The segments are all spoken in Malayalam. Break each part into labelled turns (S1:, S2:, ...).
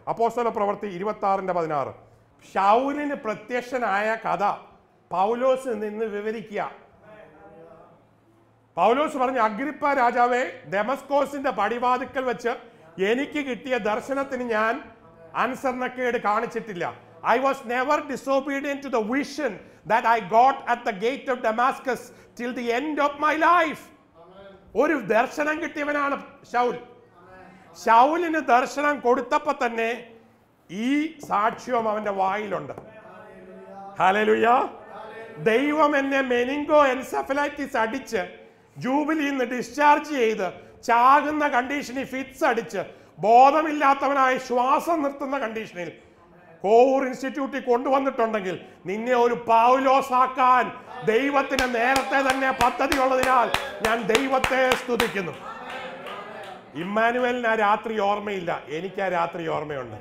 S1: അപ്പോസ്തല പ്രവൃത്തി ഇരുപത്തി ആറിന്റെ പതിനാറ് ഷൗലിന് പ്രത്യക്ഷനായ കഥ പൗലോസ് നിന്ന് വിവരിക്കുക പൗലോസ് പറഞ്ഞു അഗ്രിപ്പ രാജാവേ ഡെമസ്കോസിന്റെ പടിവാതിക്കൽ വെച്ച് എനിക്ക് കിട്ടിയ ദർശനത്തിന് ഞാൻ അനുസരണക്കേട് കാണിച്ചിട്ടില്ല I was never disobedient to the vision that I got at the gate of Damascus till the end of my life ഒരു ദർശനം കിട്ടിയവനാണ് ഷൗൽ ഷൗലിന് ദർശനം കൊടുത്തപ്പോ തന്നെ ഈ സാക്ഷ്യവും അവന്റെ വായിലുണ്ട് ഹല്ലേലൂയ ദൈവം എന്നെ മെനിങ്കോ എൻസെഫലൈറ്റിസ് അടിച്ച് ജൂബിലിയിൽ നിന്ന് ഡിസ്ചാർജ് ചെയ്ത് ചാകുന്ന കണ്ടീഷനിൽ ഫിറ്റ്സ് അടിച്ച് ബോധമില്ലാത്തവനായി ശ്വാസം നിർത്തുന്ന കണ്ടീഷനിൽ കോവൂർ ഇൻസ്റ്റിറ്റ്യൂട്ടിൽ കൊണ്ടുവന്നിട്ടുണ്ടെങ്കിൽ നിന്നെ ഒരു പൗലോസാക്കാൻ ദൈവത്തിന് നേരത്തെ തന്നെ പദ്ധതി ഉള്ളതിനാൽ ഞാൻ ദൈവത്തെ സ്തുതിക്കുന്നു ഇമ്മാനുവലിന് ആ രാത്രി ഓർമ്മയില്ല എനിക്ക് ആ രാത്രി ഓർമ്മയുണ്ട്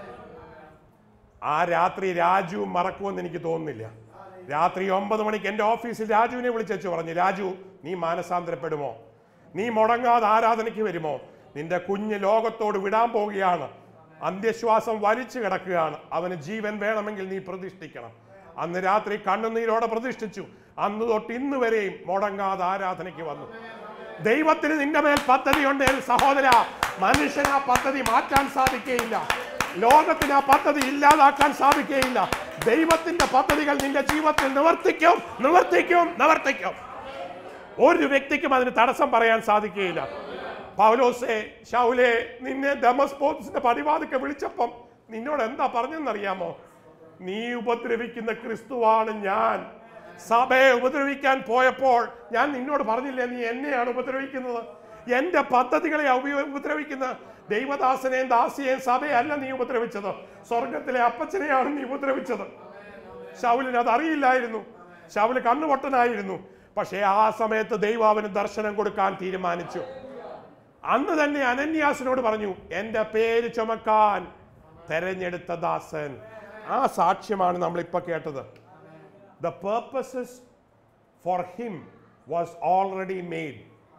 S1: ആ രാത്രി രാജു മറക്കുമെന്ന് എനിക്ക് തോന്നുന്നില്ല രാത്രി ഒമ്പത് മണിക്ക് എൻ്റെ ഓഫീസിൽ രാജുവിനെ വിളിച്ചു പറഞ്ഞു രാജു നീ മാനസാന്തരപ്പെടുമോ നീ മുടങ്ങാതെ ആരാധനയ്ക്ക് വരുമോ നിന്റെ കുഞ്ഞ് ലോകത്തോട് വിടാൻ പോവുകയാണ് അന്ത്യശ്വാസം വലിച്ചു കിടക്കുകയാണ് അവന് ജീവൻ വേണമെങ്കിൽ നീ പ്രതിഷ്ഠിക്കണം അന്ന് രാത്രി കണ്ണുനീരോടെ പ്രതിഷ്ഠിച്ചു അന്ന് തൊട്ട് ഇന്ന് വരെയും മുടങ്ങാതെ ആരാധനയ്ക്ക് വന്നു ദൈവത്തിന് നിന്റെ മേൽ പദ്ധതിയുണ്ട് എൻ സഹോദര മനുഷ്യന് ആ പദ്ധതി മാറ്റാൻ സാധിക്കുകയില്ല ലോകത്തിന് ആ പദ്ധതി ഇല്ലാതാക്കാൻ സാധിക്കുകയില്ല ദൈവത്തിന്റെ പദ്ധതികൾ നിന്റെ ജീവിതത്തിൽ നിവർത്തിക്കും നിവർത്തിക്കും നിവർത്തിക്കും ഒരു വ്യക്തിക്കും അതിന് തടസ്സം പറയാൻ സാധിക്കുകയില്ല പൗലോസേ ഷൗലെ നിന്നെ ഡെമസ്പോസിന്റെ പടിവാതിക്കെ വിളിച്ചപ്പം നിന്നോട് എന്താ പറഞ്ഞെന്നറിയാമോ നീ ഉപദ്രവിക്കുന്ന ക്രിസ്തുവാണ് ഞാൻ സഭയെ ഉപദ്രവിക്കാൻ പോയപ്പോൾ ഞാൻ നിന്നോട് പറഞ്ഞില്ലേ നീ എന്നെയാണ് ഉപദ്രവിക്കുന്നത് എന്റെ പദ്ധതികളെ ഉപ- ഉപദ്രവിക്കുന്ന ദൈവദാസനെയും ദാസിയെയും സഭയല്ല നീ ഉപദ്രവിച്ചത് സ്വർഗത്തിലെ അപ്പച്ചനെയാണ് നീ ഉപദ്രവിച്ചത് ശൗലിന് അത് അറിയില്ലായിരുന്നു ശൗല് കണ്ണുപൊട്ടനായിരുന്നു പക്ഷേ ആ സമയത്ത് ദൈവം അവന് ദർശനം കൊടുക്കാൻ തീരുമാനിച്ചു അന്ന് തന്നെ അനന്യാസിനോട് പറഞ്ഞു എൻ്റെ പേര് ചുമക്കാൻ തെരഞ്ഞെടുത്ത ദാസൻ ആ സാക്ഷ്യമാണ് നമ്മൾ ഇപ്പൊ കേട്ടത് the purposes for him was already made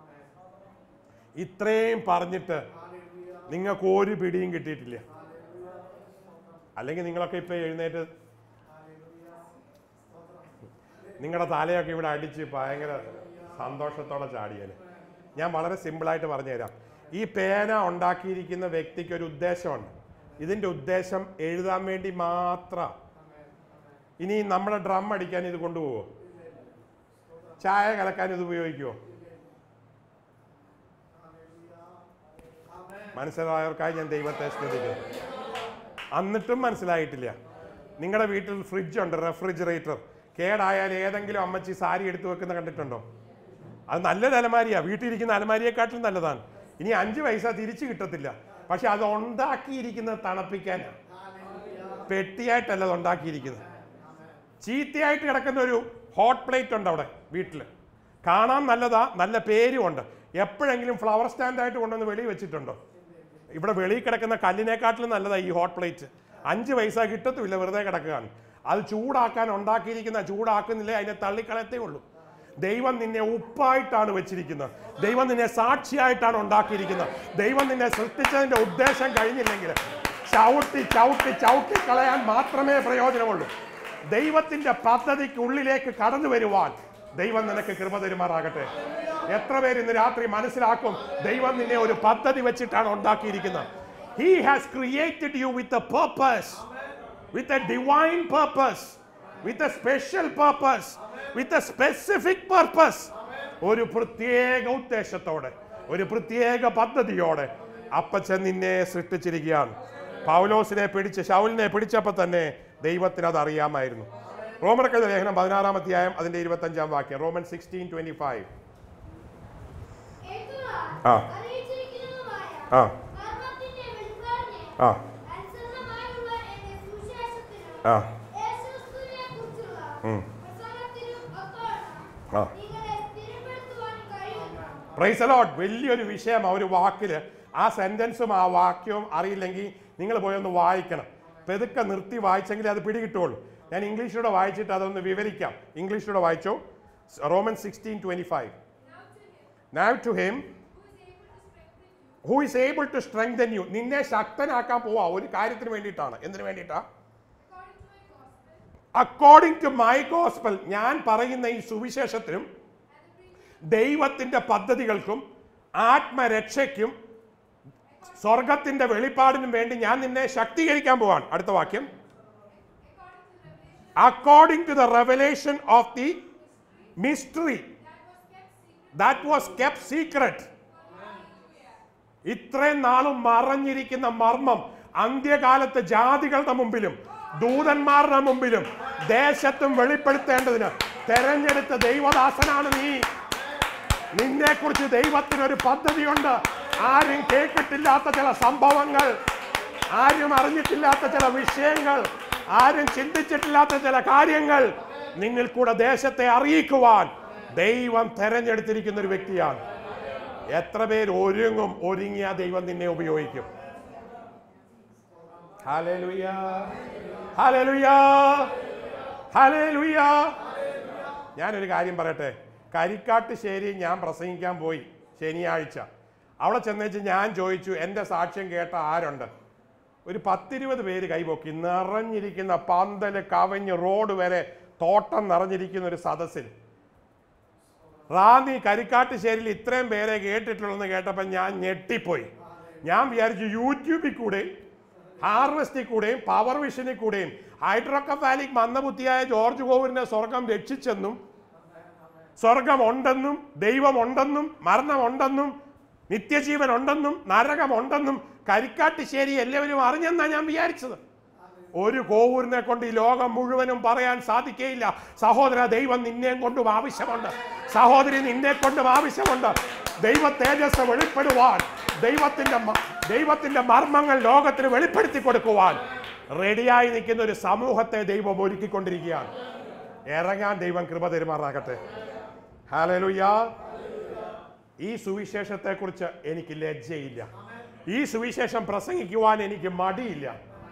S1: ഇത്രയും പറഞ്ഞിട്ട് നിങ്ങൾക്ക് ഒരു പിടിയും കിട്ടിയിട്ടില്ല അല്ലെങ്കിൽ നിങ്ങളൊക്കെ ഇപ്പൊ എഴുന്നേറ്റ് നിങ്ങളുടെ തലയൊക്കെ ഇവിടെ അടിച്ച് ഭയങ്കര സന്തോഷത്തോടെ ചാടിയേനെ ഞാൻ വളരെ സിമ്പിളായിട്ട് പറഞ്ഞുതരാം ഈ പേന ഉണ്ടാക്കിയിരിക്കുന്ന വ്യക്തിക്ക് ഒരു ഉദ്ദേശമുണ്ട് ഇതിൻ്റെ ഉദ്ദേശം എഴുതാൻ വേണ്ടി മാത്രം ഇനി നമ്മുടെ ഡ്രം അടിക്കാൻ ഇത് കൊണ്ടുപോകുമോ ചായ കലക്കാൻ ഇത് ഉപയോഗിക്കുമോ മനസ്സിലായവർക്കായി ഞാൻ ദൈവത്തെ സ്തുതിക്കുന്നു എന്നിട്ടും മനസ്സിലായിട്ടില്ല നിങ്ങളുടെ വീട്ടിൽ ഫ്രിഡ്ജ് ഉണ്ട് റെഫ്രിജറേറ്റർ കേടായാൽ ഏതെങ്കിലും അമ്മച്ചി സാരി എടുത്തു വെക്കുന്ന കണ്ടിട്ടുണ്ടോ അത് നല്ലൊരു അലമാരിയാ വീട്ടിലിരിക്കുന്ന അലമാരിയെക്കാട്ടിലും നല്ലതാണ് ഇനി അഞ്ച് പൈസ തിരിച്ചു കിട്ടത്തില്ല പക്ഷെ അത് ഉണ്ടാക്കിയിരിക്കുന്നത് തണുപ്പിക്കാനാണ് പെട്ടിയായിട്ടല്ല അത് ഉണ്ടാക്കിയിരിക്കുന്നത് ചീത്തയായിട്ട് കിടക്കുന്ന ഒരു ഹോട്ട് പ്ലേറ്റ് ഉണ്ട് അവിടെ വീട്ടിൽ കാണാൻ നല്ലതാ നല്ല പേരുമുണ്ട് എപ്പോഴെങ്കിലും ഫ്ലവർ സ്റ്റാൻഡായിട്ട് കൊണ്ടുവന്ന് വെളിയിൽ വെച്ചിട്ടുണ്ടോ ഇവിടെ വെളിയിൽ കിടക്കുന്ന കല്ലിനെക്കാട്ടിലും നല്ലതാ ഈ ഹോട്ട് പ്ലേറ്റ് അഞ്ച് പൈസ കിട്ടത്തുമില്ല വെറുതെ കിടക്കുകയാണ് അത് ചൂടാക്കാൻ ഉണ്ടാക്കിയിരിക്കുന്ന ചൂടാക്കുന്നില്ലേ അതിനെ തള്ളിക്കളയത്തേ ഉള്ളൂ ദൈവം നിന്നെ ഉപ്പായിട്ടാണ് വെച്ചിരിക്കുന്നത് ദൈവം നിന്നെ സാക്ഷിയായിട്ടാണ് ഉണ്ടാക്കിയിരിക്കുന്നത് ദൈവം നിന്നെ സൃഷ്ടിച്ചതിന്റെ ഉദ്ദേശം കഴിഞ്ഞില്ലെങ്കിൽ ചവിട്ടി ചവിട്ടി ചവിട്ടി കളയാൻ മാത്രമേ പ്രയോജനമുള്ളൂ ദൈവത്തിന്റെ പദ്ധതിക്കുള്ളിലേക്ക് കടന്നു വരുവാൻ ദൈവം നിനക്ക് കൃപ തരുമാറാകട്ടെ എത്ര പേര് ഇന്ന് രാത്രി മനസ്സിലാക്കും ദൈവം നിന്നെ ഒരു പദ്ധതി വെച്ചിട്ടാണ് ഉണ്ടാക്കിയിരിക്കുന്നത് he has created you with a purpose with a divine purpose with a special purpose with a specific purpose ഒരു പ്രത്യേക ഉദ്ദേശത്തോടെ ഒരു പ്രത്യേക പദ്ധതിയോടെ അപ്പച്ചൻ നിന്നെ സൃഷ്ടിച്ചിരിക്കുകയാണ് പൗലോസിനെ പിടിച്ച് ശൗലിനെ പിടിച്ചപ്പോൾ തന്നെ ദൈവത്തിന് അത് അറിയാമായിരുന്നു റോമർക്കെഴുതിയ ലേഖനം പതിനാറാം അധ്യായം അതിന്റെ ഇരുപത്തഞ്ചാം വാക്യം റോമൻ സിക്സ്റ്റീൻ ട്വന്റി ഫൈവ് ആ.
S2: അറിയിച്ചിരിക്കുന്നതുമായ
S1: ആ
S2: മർമ്മത്തിന്റെ വെളിപ്പാടിനെ
S1: ആ
S2: അനുസരണമായുള്ള എന്റെ സുവിശേഷത്തിനും
S1: ആ
S2: യേശുക്രിസ്തുവിനെക്കുറിച്ചുള്ള
S1: ഉം.
S2: പ്രസംഗത്തിനും ഒത്തവണ്ണം
S1: ആ.
S2: നിങ്ങളെ സ്ഥിരപ്പെടുത്തുവാൻ കഴിയുന്ന
S1: പ്രൈസ് അലോട്ട് വലിയൊരു വിഷയം ആ ഒരു വാക്കിൽ ആ സെന്റൻസും ആ വാക്യവും അറിയില്ലെങ്കിൽ നിങ്ങൾ പോയി ഒന്ന് വായിക്കണം പെതുക്കെ നിർത്തി വായിച്ചെങ്കിൽ അത് പിടികിട്ടുള്ളൂ ഞാൻ ഇംഗ്ലീഷിലൂടെ വായിച്ചിട്ട് അതൊന്ന് വിവരിക്കാം ഇംഗ്ലീഷിലൂടെ വായിച്ചു Roman sixteen twenty five Now to him who is able to strengthen you നിന്നെ ശക്തനാക്കാൻ പോവാ ഒരു കാര്യത്തിന് വേണ്ടിയിട്ടാണ് എന്തിനു വേണ്ടിയിട്ടാ അക്കോർഡിംഗ് ടു മൈ ഗോസ്പൽ ഞാൻ പറയുന്ന ഈ സുവിശേഷത്തിനും ദൈവത്തിന്റെ പദ്ധതികൾക്കും ആത്മരക്ഷയ്ക്കും സ്വർഗത്തിന്റെ വെളിപ്പാടിനും വേണ്ടി ഞാൻ നിന്നെ ശക്തീകരിക്കാൻ പോവാൻ അടുത്ത വാക്യം according to the revelation of the mystery that was kept secret ഇത്രയും നാളും മറഞ്ഞിരിക്കുന്ന മർമ്മം അന്ത്യകാലത്ത് ജാതികളുടെ മുമ്പിലും ദൂതന്മാരുടെ മുമ്പിലും ദേശത്തും വെളിപ്പെടുത്തേണ്ടതിന് തെരഞ്ഞെടുത്ത ദൈവദാസനാണ് നീ നിന്നെ കുറിച്ച് ദൈവത്തിനൊരു പദ്ധതിയുണ്ട് ആരും കേട്ടിട്ടില്ലാത്ത ചില സംഭവങ്ങൾ ആരും അറിഞ്ഞിട്ടില്ലാത്ത ചില വിഷയങ്ങൾ ആരും ചിന്തിച്ചിട്ടില്ലാത്ത ചില കാര്യങ്ങൾ നിങ്ങൾ കൂടെ ദേശത്തെ അറിയിക്കുവാൻ ദൈവം തെരഞ്ഞെടുത്തിരിക്കുന്ന ഒരു വ്യക്തിയാണ് എത്ര പേര് ഒരുങ്ങും ഒരുങ്ങിയ ദൈവം നിന്നെ ഉപയോഗിക്കും ഹല്ലേലൂയ ഹല്ലേലൂയ ഹല്ലേലൂയ ഞാനൊരു കാര്യം പറയട്ടെ കരിക്കാട്ടുശ്ശേരി ഞാൻ പ്രസംഗിക്കാൻ പോയി ശനിയാഴ്ച അവിടെ ചെന്നേച്ച് ഞാൻ ചോദിച്ചു എൻ്റെ സാക്ഷ്യം കേട്ട ആരുണ്ട് ഒരു പത്തിരുപത് പേര് കൈപൊക്കി നിറഞ്ഞിരിക്കുന്ന പന്തല് കവഞ്ഞ് റോഡ് വരെ തോട്ടം നിറഞ്ഞിരിക്കുന്ന ഒരു സദസ്സിൽ റാന്നി കരിക്കാട്ടുശ്ശേരിയിൽ ഇത്രയും പേരെ കേട്ടിട്ടുള്ളതെന്ന് കേട്ടപ്പോൾ ഞാൻ ഞെട്ടിപ്പോയി ഞാൻ വിചാരിച്ചു യൂട്യൂബിൽ കൂടെയും ഹാർവസ്റ്റിൽ കൂടെയും പവർ വിഷനിൽ കൂടെയും ഹൈഡ്രോക്കഫാലിക് മന്ദബുദ്ധിയായ ജോർജ് കോവൂരിനെ സ്വർഗം രക്ഷിച്ചെന്നും സ്വർഗമുണ്ടെന്നും ദൈവമുണ്ടെന്നും മരണമുണ്ടെന്നും നിത്യജീവൻ ഉണ്ടെന്നും നരകമുണ്ടെന്നും കരിക്കാട്ടുശ്ശേരി എല്ലാവരും അറിഞ്ഞെന്നാ ഞാൻ വിചാരിച്ചത് ഒരു കോവൂരിനെ കൊണ്ട് ഈ ലോകം മുഴുവനും പറയാൻ സാധിക്കയില്ല സഹോദര ദൈവം നിന്നെയും കൊണ്ടും ആവശ്യമുണ്ട് സഹോദരി നിന്നെ കൊണ്ടും ആവശ്യമുണ്ട് ദൈവ തേജസ് വെളിപ്പെടുവാൻ ദൈവത്തിന്റെ മ- ദൈവത്തിന്റെ മർമ്മങ്ങൾ ലോകത്തിന് വെളിപ്പെടുത്തി കൊടുക്കുവാൻ റെഡിയായി നിൽക്കുന്ന ഒരു സമൂഹത്തെ ദൈവം ഒരുക്കിക്കൊണ്ടിരിക്കുകയാണ് ഇറങ്ങാൻ ദൈവം കൃപ തരുമാറാകട്ടെ ഹാലലുയ്യ ഈ സുവിശേഷത്തെക്കുറിച്ച് എനിക്ക് ലജ്ജയില്ല ഈ സുവിശേഷം പ്രസംഗിക്കുവാൻ എനിക്ക് മടിയില്ല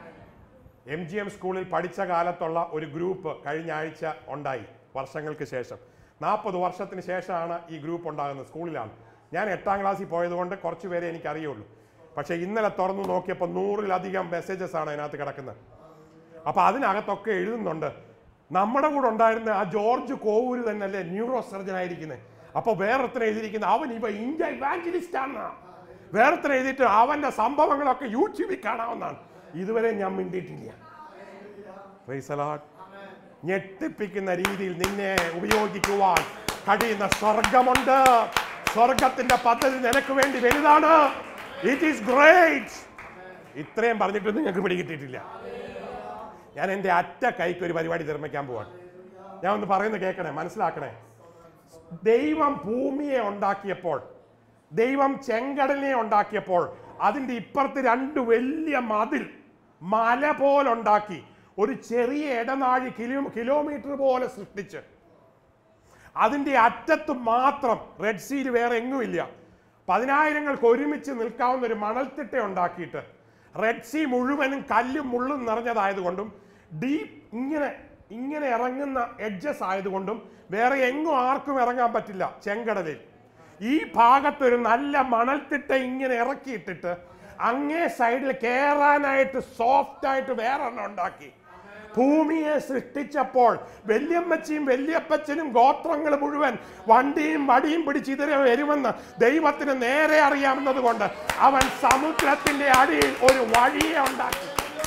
S1: എം ജി എം സ്കൂളിൽ പഠിച്ച കാലത്തുള്ള ഒരു ഗ്രൂപ്പ് കഴിഞ്ഞ ആഴ്ച ഉണ്ടായി വർഷങ്ങൾക്ക് ശേഷം നാൽപ്പത് വർഷത്തിന് ശേഷമാണ് ഈ ഗ്രൂപ്പ് ഉണ്ടാകുന്നത് സ്കൂളിലാണ് ഞാൻ എട്ടാം ക്ലാസ്സിൽ പോയതുകൊണ്ട് കുറച്ച് പേരെ എനിക്ക് അറിയുള്ളൂ പക്ഷേ ഇന്നലെ തുറന്നു നോക്കിയപ്പോൾ നൂറിലധികം മെസ്സേജസ് ആണ് അതിനകത്ത് കിടക്കുന്നത് അപ്പോൾ അതിനകത്തൊക്കെ എഴുതുന്നുണ്ട് നമ്മുടെ കൂടെ ഉണ്ടായിരുന്ന ആ ജോർജ് കോവൂര് തന്നെയല്ലേ ന്യൂറോ സർജൻ ആയിരിക്കുന്നത് അപ്പോൾ വേറൊരുത്തനെ എഴുതിയിരിക്കുന്ന അവൻ ഇപ്പൊ ഇന്ത്യ ഇവാഞ്ചലിസ്റ്റ് ആണ് വേറൊരുത്തനെ എഴുതിയിട്ട് അവന്റെ സംഭവങ്ങളൊക്കെ യൂട്യൂബിൽ കാണാവുന്നതാണ് ഇതുവരെ ഞാൻ മിണ്ടിയിട്ടില്ല Praise the Lord. ഞെട്ടിപ്പിക്കുന്ന രീതിയിൽ നിന്നെ ഉപയോഗിക്കുവാൻ കഴിയുന്ന സ്വർഗമുണ്ട് സ്വർഗത്തിന്റെ പദ്ധതി നിനക്ക് വേണ്ടി വലുതാണ് ഇറ്റ് ഈസ് ഗ്രേറ്റ് ഇത്രയും പറഞ്ഞിട്ട് നിങ്ങൾക്ക് പിടികിട്ടിട്ടില്ല ഞാൻ എൻ്റെ അറ്റ കൈക്ക് ഒരു പരിപാടി നിർമ്മിക്കാൻ പോവാണ് ഞാൻ ഒന്ന് പറയുന്നത് കേൾക്കണേ മനസ്സിലാക്കണേ ദൈവം ഭൂമിയെ ഉണ്ടാക്കിയപ്പോൾ ദൈവം ചെങ്കടലിനെ ഉണ്ടാക്കിയപ്പോൾ അതിൻ്റെ ഇപ്പുറത്ത് രണ്ട് വലിയ മതിൽ മല പോലുണ്ടാക്കി ഒരു ചെറിയ ഇടനാഴി കിലോ കിലോമീറ്റർ പോലെ സൃഷ്ടിച്ച് അതിൻ്റെ അറ്റത്ത് മാത്രം റെഡ് സീൽ വേറെ എങ്ങുമില്ല പതിനായിരങ്ങൾക്ക് ഒരുമിച്ച് നിൽക്കാവുന്ന ഒരു മണൽത്തിട്ട ഉണ്ടാക്കിയിട്ട് റെഡ് സീ മുഴുവനും കല്ലും മുള്ളും നിറഞ്ഞതായതുകൊണ്ടും ഡീപ്പ് ഇങ്ങനെ ഇങ്ങനെ ഇറങ്ങുന്ന എഡ്ജസ് ആയതുകൊണ്ടും വേറെ എങ്ങും ആർക്കും ഇറങ്ങാൻ പറ്റില്ല ചെങ്കടലിൽ ഈ ഭാഗത്തൊരു നല്ല മണൽത്തിട്ട ഇങ്ങനെ ഇറക്കിയിട്ടിട്ട് അങ്ങേ സൈഡിൽ കയറാനായിട്ട് സോഫ്റ്റ് ആയിട്ട് വേറെ എണ്ണം ഉണ്ടാക്കി ഭൂമിയെ സൃഷ്ടിച്ചപ്പോൾ വല്യമ്മച്ചിയും വല്യപ്പച്ചനും ഗോത്രങ്ങൾ മുഴുവൻ വണ്ടിയും വടിയും പിടിച്ച് ഇതിനെ വരുമെന്ന് ദൈവത്തിന് നേരെ അറിയാവുന്നത് കൊണ്ട് അവൻ സമുദ്രത്തിന്റെ അടിയിൽ ഒരു വഴിയെ ഉണ്ടാക്കി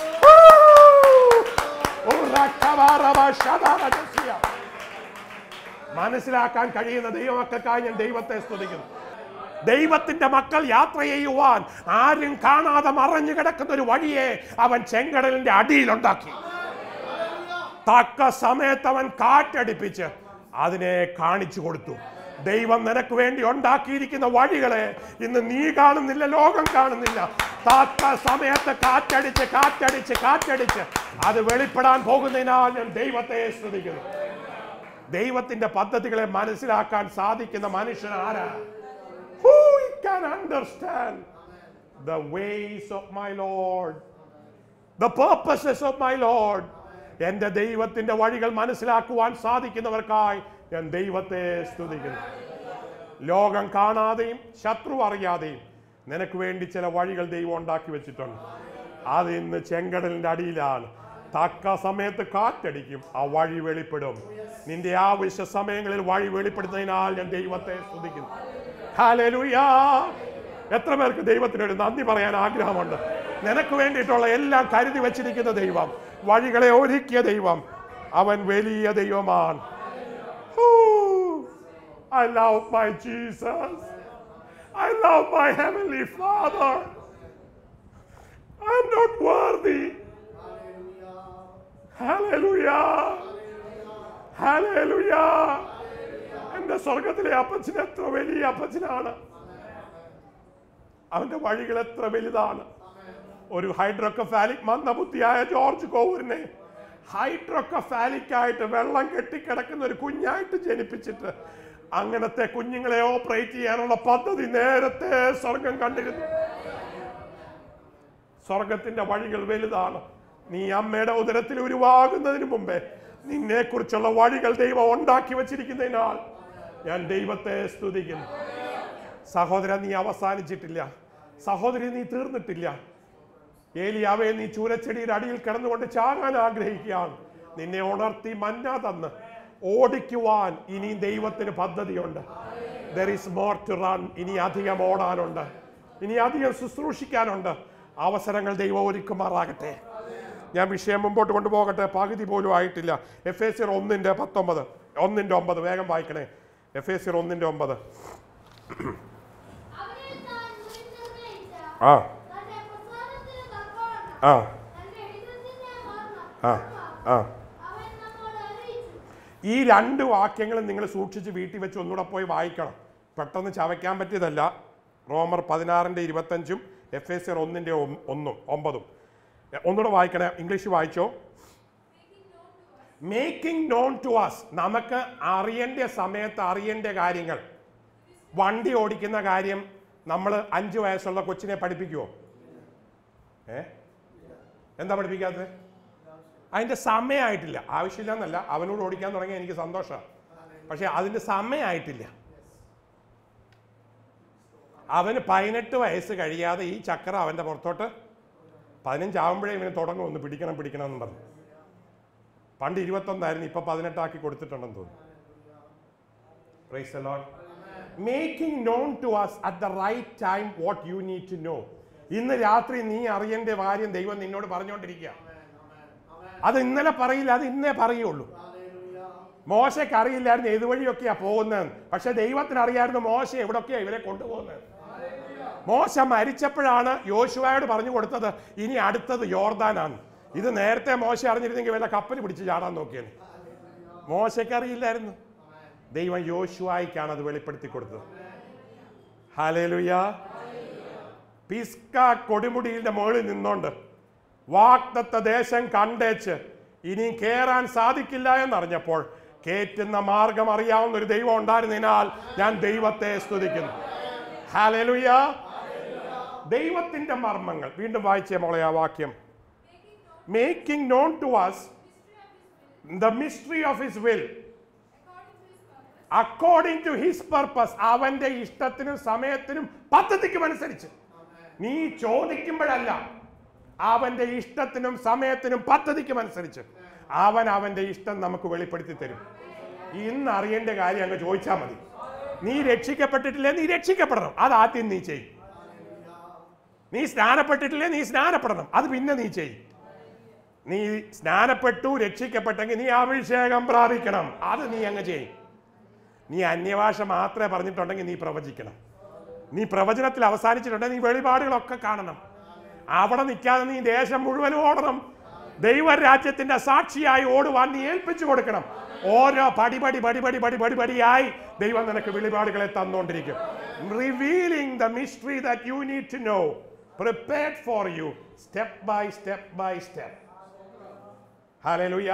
S1: മനസ്സിലാക്കാൻ കഴിയുന്ന ദൈവമക്കൾക്കായി ഞാൻ ദൈവത്തെ സ്തുതിക്കുന്നു ദൈവത്തിന്റെ മക്കൾ യാത്ര ചെയ്യുവാൻ ആരും കാണാതെ മറഞ്ഞു കിടക്കുന്ന ഒരു വഴിയെ അവൻ ചെങ്കടലിന്റെ അടിയിലുണ്ടാക്കി തക്ക സമയത്ത് അവൻ കാറ്റടിപ്പിച്ച് അതിനെ കാണിച്ചു കൊടുത്തു ദൈവം നിനക്ക് വേണ്ടി ഉണ്ടാക്കിയിരിക്കുന്ന വഴികളെ ഇന്ന് നീ കാണുന്നില്ല ലോകം കാണുന്നില്ല തക്ക സമയത്ത് കാറ്റടിച്ച് കാറ്റടിച്ച് കാറ്റടിച്ച് അത് വെളിപ്പെടാൻ പോകുന്നതിനാൽ ഞാൻ ദൈവത്തെ സ്തുതിക്കുന്നു ദൈവത്തിന്റെ പദ്ധതികളെ മനസ്സിലാക്കാൻ സാധിക്കുന്ന മനുഷ്യൻ ആരാ Who can understand the ways of my Lord? The purposes of my Lord. എന്റെ ദൈവത്തിന്റെ വഴികൾ മനസ്സിലാക്കുവാൻ സാധിക്കുന്നവർക്കായി ഞാൻ ദൈവത്തെ സ്തുതിക്കുന്നു ലോകം കാണാതെയും ശത്രു അറിയാതെയും നിനക്ക് വേണ്ടി ചില വഴികൾ ദൈവം ഉണ്ടാക്കി വെച്ചിട്ടുണ്ട് അത് ഇന്ന് ചെങ്കടലിന്റെ അടിയിലാണ് തക്ക സമയത്ത് കാറ്റടിക്കും ആ വഴി വെളിപ്പെടും നിന്റെ ആവശ്യ സമയങ്ങളിൽ വഴി വെളിപ്പെടുത്തുന്നതിനാൽ ഞാൻ ദൈവത്തെ സ്തുതിക്കുന്നു ഹല്ലേലൂയാ എത്ര പേർക്ക് ദൈവത്തിനൊരു നന്ദി പറയാൻ ആഗ്രഹമുണ്ട് നിനക്ക് വേണ്ടിയിട്ടുള്ള എല്ലാം കരുതി വെച്ചിരിക്കുന്ന ദൈവം വഴികളെ ഒരുക്കിയ ദൈവം അവൻ വലിയ ദൈവമാണ് I love my Jesus. I love my Heavenly Father. I'm not worthy. Hallelujah. Hallelujah. എന്റെ സ്വർഗത്തിലെ അപ്പച്ചൻ എത്ര വലിയ അപ്പച്ചനാണ് അവന്റെ വഴികൾ എത്ര വലുതാണ് ഒരു ഹൈഡ്രോക്കഫാലിക് മന്ദബുദ്ധിയായ ജോർജ് കോവൂരിനെ ഹൈഡ്രോക്കഫാലിക് ആയിട്ട് വെള്ളം കെട്ടിക്കിടക്കുന്ന ഒരു കുഞ്ഞായിട്ട് ജനിപ്പിച്ചിട്ട് അങ്ങനത്തെ കുഞ്ഞുങ്ങളെ ഓപ്പറേറ്റ് ചെയ്യാനുള്ള പദ്ധതി നേരത്തെ സ്വർഗം കണ്ടിരുന്നു സ്വർഗത്തിന്റെ വഴികൾ വലുതാണ് നീ അമ്മയുടെ ഉദരത്തിൽ ഉരുവാകുന്നതിന് മുമ്പേ നിന്നെ കുറിച്ചുള്ള വഴികൾ ദൈവം ഉണ്ടാക്കി വച്ചിരിക്കുന്നതിനാൽ ഞാൻ ദൈവത്തെ സ്തുതിക്കുന്നു സഹോദരൻ നീ അവസാനിച്ചിട്ടില്ല സഹോദരി നീ തീർന്നിട്ടില്ല ഏലിയാവെ നീ ചൂരച്ചെടിയുടെ അടിയിൽ കിടന്നുകൊണ്ട് ചാകാൻ ആഗ്രഹിക്കുകയാണ് നിന്നെ ഉണർത്തി മന്ന തന്ന് ഓടിക്കുവാൻ ഇനി ദൈവത്തിന് പദ്ധതിയുണ്ട് there is more to run ഇനി അധികം ഓടാനുണ്ട് ഇനി അധികം ശുശ്രൂഷിക്കാനുണ്ട് അവസരങ്ങൾ ദൈവം ഒരുക്കുമാറാകട്ടെ ഞാൻ വിഷയം മുമ്പോട്ട് കൊണ്ടുപോകട്ടെ പകുതി പോലും ആയിട്ടില്ല എഫ് എ സിർ ഒന്നിൻ്റെ പത്തൊമ്പത് ഒന്നിൻ്റെ ഒമ്പത് വേഗം വായിക്കണേ എഫ് എ സിർ ഒന്നിൻ്റെ ഒമ്പത്
S2: അവനെ താൻ മുൻനിർണയിച്ച
S1: ആ
S2: തന്റെ പ്രസാദത്തിന് തക്കവണ്ണം
S1: ആ
S2: തന്റെ ഹിതത്തിന്റെ മർമ്മം
S1: ആ ആ
S2: അവൻ നമ്മോട് അറിയിച്ചു
S1: ഈ രണ്ട് വാക്യങ്ങളും നിങ്ങൾ സൂക്ഷിച്ച് വീട്ടിൽ വെച്ച് ഒന്നുകൂടെ പോയി വായിക്കണം പെട്ടെന്ന് ചവയ്ക്കാൻ പറ്റിയതല്ല റോമർ പതിനാറിൻ്റെ ഇരുപത്തഞ്ചും എഫ് എസ് ആർ ഒന്നിൻ്റെ ഒന്നും ഒമ്പതും എ, ഒന്നുകൂടെ വായിക്കണേ ഇംഗ്ലീഷ് വായിച്ചോ മേക്കിംഗ് നോൺ ടു അസ് നമുക്ക് അറിയേണ്ട സമയത്ത് അറിയേണ്ട കാര്യങ്ങൾ വണ്ടി ഓടിക്കുന്ന കാര്യം നമ്മൾ അഞ്ച് വയസ്സുള്ള കൊച്ചിനെ പഠിപ്പിക്കുമോ ഏ എന്താ പഠിപ്പിക്കാത്തത് അതിൻ്റെ സമയമായിട്ടില്ല ആവശ്യമില്ല എന്നല്ല അവനോട് ഓടിക്കാൻ തുടങ്ങിയ എനിക്ക് സന്തോഷമാണ് പക്ഷെ അതിൻ്റെ സമയമായിട്ടില്ല അവന് പതിനെട്ട് വയസ്സ് കഴിയാതെ ഈ ചക്ര അവൻ്റെ പുറത്തോട്ട് പതിനഞ്ചാവുമ്പോഴേ ഇവന് തുടങ്ങും ഒന്ന് പിടിക്കണം പിടിക്കണം എന്ന് പറഞ്ഞു പണ്ട് ഇരുപത്തൊന്നായിരുന്നു ഇപ്പൊ പതിനെട്ടാക്കി കൊടുത്തിട്ടുണ്ടെന്ന് തോന്നുന്നു making known to us at the right time what you need to know ഇന്ന് രാത്രി നീ അറിയേണ്ട കാര്യം ദൈവം നിന്നോട് പറഞ്ഞുകൊണ്ടിരിക്കുക അത് ഇന്നലെ പറയില്ല അത് ഇന്നേ പറയുള്ളൂ മോശയ്ക്ക് അറിയില്ലായിരുന്നു ഏതുവഴിയൊക്കെയാ പോകുന്നത് പക്ഷെ ദൈവത്തിന് അറിയായിരുന്നു മോശ എവിടൊക്കെയാ ഇവരെ കൊണ്ടുപോകുന്നത് മോശ മരിച്ചപ്പോഴാണ് യോശുവയോട് പറഞ്ഞു കൊടുത്തത് ഇനി അടുത്തത് യോർദാനാണ് ഇത് നേരത്തെ മോശ അറിഞ്ഞിരുന്നെങ്കിൽ വല്ല കപ്പൽ പിടിച്ച് ചാടാൻ നോക്കിയത് മോശയ്ക്ക് അറിയില്ലായിരുന്നു ദൈവം യോശുവായിക്കാണ് അത് വെളിപ്പെടുത്തി കൊടുത്തത് ഹാലേലുയ പിസ്ക കൊടുമുടിയുടെ മുകളിൽ നിന്നോണ്ട് വാക്തത്വ ദേശം കണ്ടേച്ച് ഇനി കേറാൻ സാധിക്കില്ല എന്നറിഞ്ഞപ്പോൾ കേറ്റുന്ന മാർഗം അറിയാവുന്ന ഒരു ദൈവം ഉണ്ടായിരുന്നതിനാൽ ഞാൻ ദൈവത്തെ സ്തുതിക്കുന്നു ഹാലേലുയ ദൈവത്തിന്റെ മർമ്മങ്ങൾ വീണ്ടും വായിച്ചേ മോളെ ആ വാക്യം making known to us the mystery of his will according to his purpose അവന്റെ ഇഷ്ടത്തിനും സമയത്തിനും പദ്ധതിക്കും അനുസരിച്ച് നീ ചോദിക്കുമ്പോഴല്ല അവന്റെ ഇഷ്ടത്തിനും സമയത്തിനും പദ്ധതിക്കും അനുസരിച്ച് അവൻ അവന്റെ ഇഷ്ടം നമുക്ക് വെളിപ്പെടുത്തി തരും ഇന്ന് അറിയേണ്ട കാര്യം അങ്ങ് ചോദിച്ചാൽ മതി നീ രക്ഷിക്കപ്പെട്ടിട്ടില്ലേ നീ രക്ഷിക്കപ്പെടണം അത് ആദ്യം നീ ചെയ്യും നീ സ്നാനപ്പെട്ടിട്ടില്ലേ നീ സ്നാനപ്പെടണം അത് പിന്നെ നീ ചെയ്യും നീ സ്നാനപ്പെട്ടു രക്ഷിക്കപ്പെട്ടെങ്കിൽ നീ അഭിഷേകം പ്രാപിക്കണം അത് നീ അങ്ങ് ചെയ്യും നീ അന്യഭാഷ മാത്രമേ പറഞ്ഞിട്ടുണ്ടെങ്കിൽ നീ പ്രവചിക്കണം നീ പ്രവചനത്തിൽ അവസാനിച്ചിട്ടുണ്ടെങ്കിൽ നീ വെളിപാടുകളൊക്കെ കാണണം അവിടെ നിൽക്കാതെ നീ ദേശം മുഴുവൻ ഓടണം ദൈവരാജ്യത്തിന്റെ സാക്ഷിയായി ഓടുവാൻ നീ ഏൽപ്പിച്ചു കൊടുക്കണം ഓരോ പടിപടി പടിപടി പടി പടി പടിയായി ദൈവം നിനക്ക് വെളിപാടുകളെ തന്നുകൊണ്ടിരിക്കും revealing the mystery that you need to know prepared for you step by step by step hallelujah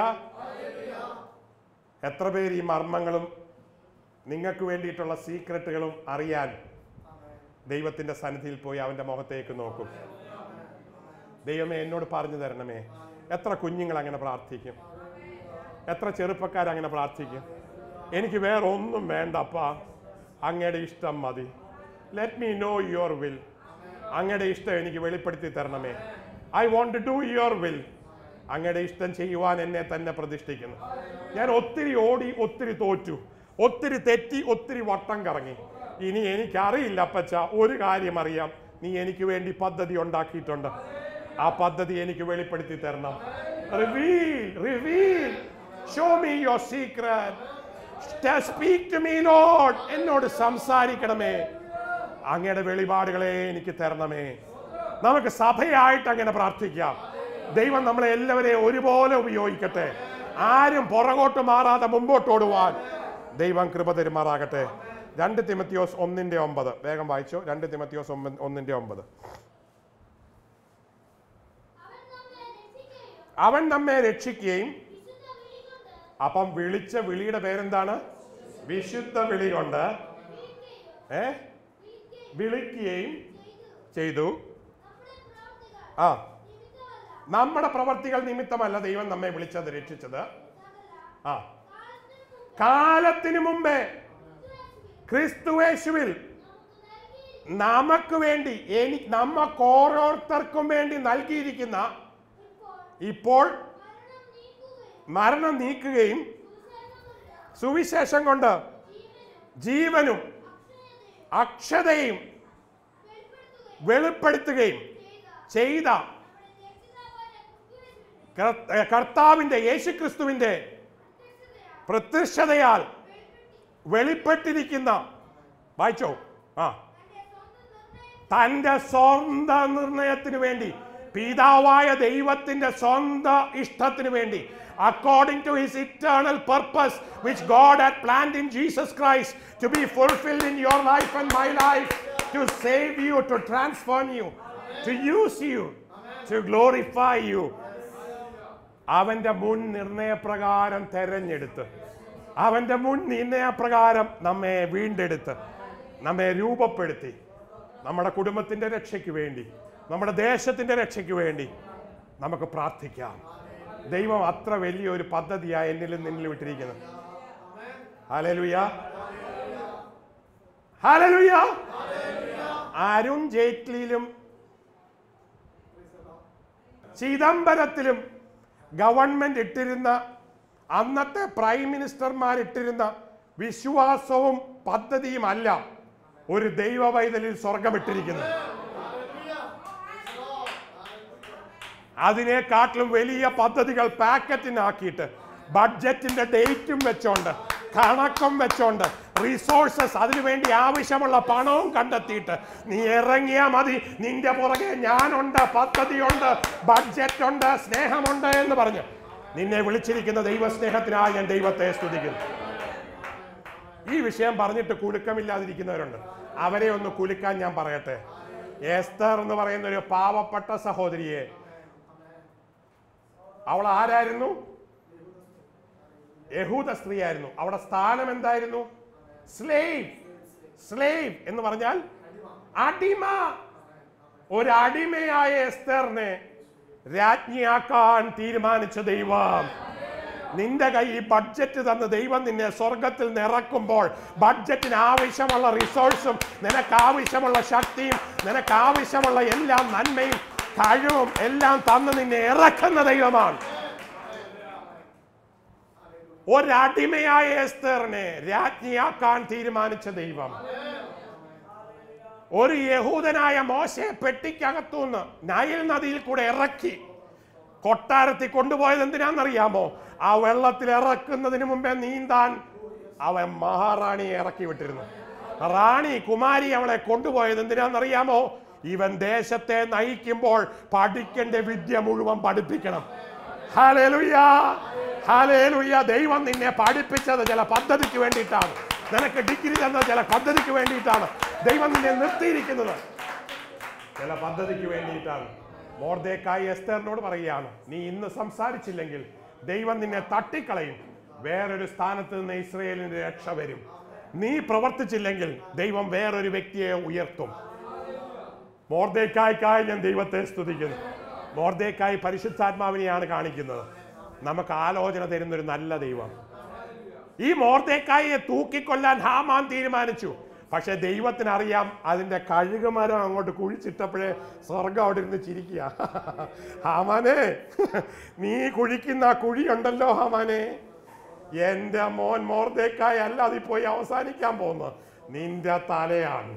S1: എത്ര പേര് ഈ മർമ്മങ്ങളും നിങ്ങൾക്ക് വേണ്ടിയിട്ടുള്ള സീക്രട്ടുകളും അറിയാൻ ദൈവത്തിന്റെ സന്നിധിയിൽ പോയി അവന്റെ മുഖത്തേക്ക് നോക്കും ദൈവമേ എന്നോട് പറഞ്ഞു തരണമേ എത്ര കുഞ്ഞുങ്ങൾ അങ്ങനെ പ്രാർത്ഥിക്കും എത്ര ചെറുപ്പക്കാർ അങ്ങനെ പ്രാർത്ഥിക്കും എനിക്ക് വേറെ ഒന്നും വേണ്ടപ്പാ അങ്ങയുടെ ഇഷ്ടം മതി let me know your will അങ്ങയുടെ ഇഷ്ടം എനിക്ക് വെളിപ്പെടുത്തി തരണമേ I want to do your will അങ്ങയുടെ ഇഷ്ടം ചെയ്യുവാൻ എന്നെ തന്നെ പ്രതിഷ്ഠിക്കുന്നു ഞാൻ ഒത്തിരി ഓടി ഒത്തിരി തോറ്റു ഒത്തിരി തെറ്റി ഒത്തിരി വട്ടം കറങ്ങി ഇനി എനിക്കറിയില്ല അപ്പച്ച ഒരു കാര്യം അറിയാം നീ എനിക്ക് വേണ്ടി പദ്ധതി ഉണ്ടാക്കിയിട്ടുണ്ട് ആ പദ്ധതി എനിക്ക് വെളിപ്പെടുത്തി തരണം reveal reveal show me your secret speak to me lord എന്നോട് സംസാരിക്കണമേ അങ്ങയുടെ വെളിപാടുകളെ എനിക്ക് തരണമേ നമുക്ക് സഭയായിട്ട് അങ്ങനെ പ്രാർത്ഥിക്കാം ദൈവം നമ്മളെ എല്ലാവരെയും ഒരുപോലെ ഉപയോഗിക്കട്ടെ ആരും പുറകോട്ട് മാറാതെ മുമ്പോട്ട് ഓടുവാൻ ദൈവം കൃപ തരുമാറാകട്ടെ രണ്ട് തിമത്തിയോസ് ഒന്നിന്റെ ഒമ്പത് വേഗം വായിച്ചോ രണ്ട് തിമത്തിയോസ് ഒമ്പ- ഒന്നിന്റെ ഒമ്പത്
S2: അവൻ നമ്മെ രക്ഷിക്കുകയും
S1: അവൻ നമ്മെ രക്ഷിക്കുകയും
S2: വിശുദ്ധ വിളി കൊണ്ട്
S1: അപ്പം വിളിച്ച വിളിയുടെ പേരെന്താണ് വിശുദ്ധ വിളി കൊണ്ട്
S2: വിളിക്കുകയും
S1: ഏ
S2: വിളിക്കുകയും
S1: വിളിക്കുകയും
S2: ചെയ്തു
S1: ചെയ്തു
S2: നമ്മുടെ പ്രവർത്തികൾ
S1: ആ
S2: നിമിത്തമല്ല
S1: നമ്മുടെ പ്രവർത്തികൾ നിമിത്തമല്ല ദൈവം നമ്മെ വിളിച്ചത് രക്ഷിച്ചത്
S2: സകല
S1: ആ
S2: കാലത്തിനും മുമ്പ്
S1: കാലത്തിന് മുമ്പേ ക്രിസ്തുവേശുവിൽ
S2: നമുക്ക് നൽകി
S1: നമുക്ക് വേണ്ടി എനി നമുക്ക് ഓരോരുത്തർക്കും വേണ്ടി നൽകിയിരിക്കുന്ന
S2: ഇപ്പോൾ
S1: ഇപ്പോൾ
S2: മരണം നീക്കുകയും
S1: മരണം നീക്കുകയും
S2: സുവിശേഷം കൊണ്ട്
S1: ജീവനും
S2: ജീവനും
S1: അക്ഷതയും
S2: അക്ഷയതയും വെളിപ്പെടുത്തുകയും
S1: വെളിപ്പെടുത്തുകയും
S2: ചെയ്ത
S1: ചെയ്ത
S2: നമ്മുടെ രക്ഷിതാവായ ക്രിസ്തുവിന്റെ
S1: കർ- കർത്താവിന്റെ യേശുക്രിസ്തുവിന്റെ
S2: പ്രത്യക്ഷതയാൽ
S1: പ്രത്യക്ഷതയാൽ
S2: വെളിപ്പെടുത്തി
S1: വെളിപ്പെട്ടിരിക്കുന്ന വായിച്ചോ ആ
S2: തന്റെ സ്വന്തം നിർണയം
S1: തന്റെ സ്വന്തം നിർണയത്തിന് വേണ്ടി പിതാവായ ദൈവത്തിന്റെ സ്വന്തം ഇഷ്ടത്തിന് വേണ്ടി according to his eternal purpose which God had planned in Jesus Christ to be fulfilled in your life and my life to save you to transform you to use you to glorify you അവന്റെ മുൻ നിർണയപ്രകാരം തെരഞ്ഞെടുത്ത് അവന്റെ മുൻ നിർണയപ്രകാരം നമ്മെ വീണ്ടെടുത്ത് നമ്മെ രൂപപ്പെടുത്തി നമ്മുടെ കുടുംബത്തിന്റെ രക്ഷയ്ക്ക് വേണ്ടി നമ്മുടെ ദേശത്തിന്റെ രക്ഷയ്ക്ക് വേണ്ടി നമുക്ക് പ്രാർത്ഥിക്കാം ദൈവം അത്ര വലിയൊരു പദ്ധതിയാണ് എന്നിലും നിന്നിലും ഇട്ടിരിക്കുന്നത് ഹലലുയ ഹലലുയ അരുൺ ജെയ്റ്റ്ലിയിലും ചിദംബരത്തിലും ഗവൺമെന്റ് ഇട്ടിരുന്ന അന്നത്തെ പ്രൈം മിനിസ്റ്റർമാർ ഇട്ടിരുന്ന വിശ്വാസവും പദ്ധതിയും അല്ല ഒരു ദൈവ പൈതലിൽ സ്വർഗമിട്ടിരിക്കുന്നത് അതിനെക്കാട്ടിലും വലിയ പദ്ധതികൾ പാക്കറ്റിനാക്കിയിട്ട് ബഡ്ജറ്റിന്റെ ഡേറ്റും വെച്ചോണ്ട് കണക്കും വെച്ചോണ്ട് റിസോഴ്സസ് അതിനുവേണ്ടി ആവശ്യമുള്ള പണവും കണ്ടെത്തിയിട്ട് നീ ഇറങ്ങിയാ മതി നിന്റെ പുറകെ ഞാനുണ്ട് പദ്ധതിയുണ്ട് ബഡ്ജറ്റ് ഉണ്ട് സ്നേഹമുണ്ട് എന്ന് പറഞ്ഞ് നിന്നെ വിളിച്ചിരിക്കുന്ന ദൈവസ്നേഹത്തിനായി ഞാൻ ദൈവത്തെ സ്തുതിക്കുന്നു ഈ വിഷയം പറഞ്ഞിട്ട് കുലുക്കമില്ലാതിരിക്കുന്നവരുണ്ട് അവരെ ഒന്ന് കുലുക്കാൻ ഞാൻ പറയട്ടെ എസ്തർ എന്ന് പറയുന്ന ഒരു പാവപ്പെട്ട സഹോദരിയെ അവൾ ആരായിരുന്നു യഹൂദ സ്ത്രീയായിരുന്നു അവിടെ സ്ഥാനം എന്തായിരുന്നു സ്ലേവ് സ്ലേവ് എന്ന് പറഞ്ഞാൽ അടിമ ഒരു അടിമയായ എസ്തറിനെ രാജ്ഞിയാക്കാൻ തീരുമാനിച്ച ദൈവം നിന്റെ കൈ ബഡ്ജറ്റ് തന്ന് ദൈവം നിന്നെ സ്വർഗത്തിൽ നിറക്കുമ്പോൾ ബഡ്ജറ്റിന് ആവശ്യമുള്ള റിസോഴ്സും നിനക്ക് ആവശ്യമുള്ള ശക്തിയും നിനക്ക് ആവശ്യമുള്ള എല്ലാ നന്മയും കഴിവും എല്ലാം തന്ന് നിന്നെ ഇറക്കുന്ന ദൈവമാണ് ഒരടിമയായ എസ്തറിനെ രാജ്ഞിയാക്കാൻ തീരുമാനിച്ച ദൈവം ഒരു യഹൂദനായ മോശയെ പെട്ടിക്കകത്തുനിന്ന് നൈൽ നദിയിൽ കൂടെ ഇറക്കി കൊട്ടാരത്തിൽ കൊണ്ടുപോയത് എന്തിനാണെന്നറിയാമോ ആ വെള്ളത്തിൽ ഇറക്കുന്നതിന് മുമ്പേ നീന്താൻ അവൻ മഹാറാണിയെ ഇറക്കി വിട്ടിരുന്നു റാണി കുമാരി അവളെ കൊണ്ടുപോയത് എന്തിനാണെന്നറിയാമോ ഇവൻ ദേശത്തെ നയിക്കുമ്പോൾ പഠിക്കേണ്ട വിദ്യ മുഴുവൻ പഠിപ്പിക്കണം ഹല്ലേലൂയ ഹല്ലേലൂയ ദൈവം നിന്നെ പഠിപ്പിച്ചത് ചില പദ്ധതിക്ക് വേണ്ടിയിട്ടാണ് നിനക്ക് ഡിഗ്രി തന്നത് ചില പദ്ധതിക്ക് വേണ്ടിയിട്ടാണ് ദൈവം നിന്നെ നിർത്തിയിരിക്കുന്നത് ചില പദ്ധതിക്ക് വേണ്ടിയിട്ടാണ് മോർദേക്കായി എസ്തറിനോട് പറയുകയാണ് നീ ഇന്ന് സംസാരിച്ചില്ലെങ്കിൽ ദൈവം നിന്നെ തട്ടിക്കളയും വേറൊരു സ്ഥാനത്ത് നിന്ന് ഇസ്രയേലിന് രക്ഷ വരും നീ പ്രവർത്തിച്ചില്ലെങ്കിൽ ദൈവം വേറൊരു വ്യക്തിയെ ഉയർത്തും മോർദേക്കായ്ക്കായി ഞാൻ ദൈവത്തെ സ്തുതിക്കുന്നു മോർദേക്കായി പരിശുദ്ധാത്മാവിനെയാണ് കാണിക്കുന്നത് നമുക്ക് ആലോചന തരുന്നൊരു നല്ല ദൈവം ഈ മോർദേക്കായെ തൂക്കിക്കൊല്ലാൻ ഹാമാൻ തീരുമാനിച്ചു പക്ഷെ ദൈവത്തിന് അറിയാം അതിന്റെ കഴുകുമരം അങ്ങോട്ട് കുഴിച്ചിട്ടപ്പോഴേ സ്വർഗം അവിടെ ഇരുന്ന് ചിരിക്കുക ഹാമാനെ നീ കുഴിക്കുന്ന ആ കുഴിയുണ്ടല്ലോ ഹാമാനെ എന്റെ മോൻ മോർദേക്കായി അല്ല അതിൽ പോയി അവസാനിക്കാൻ പോകുന്നു നിന്റെ തലയാണ്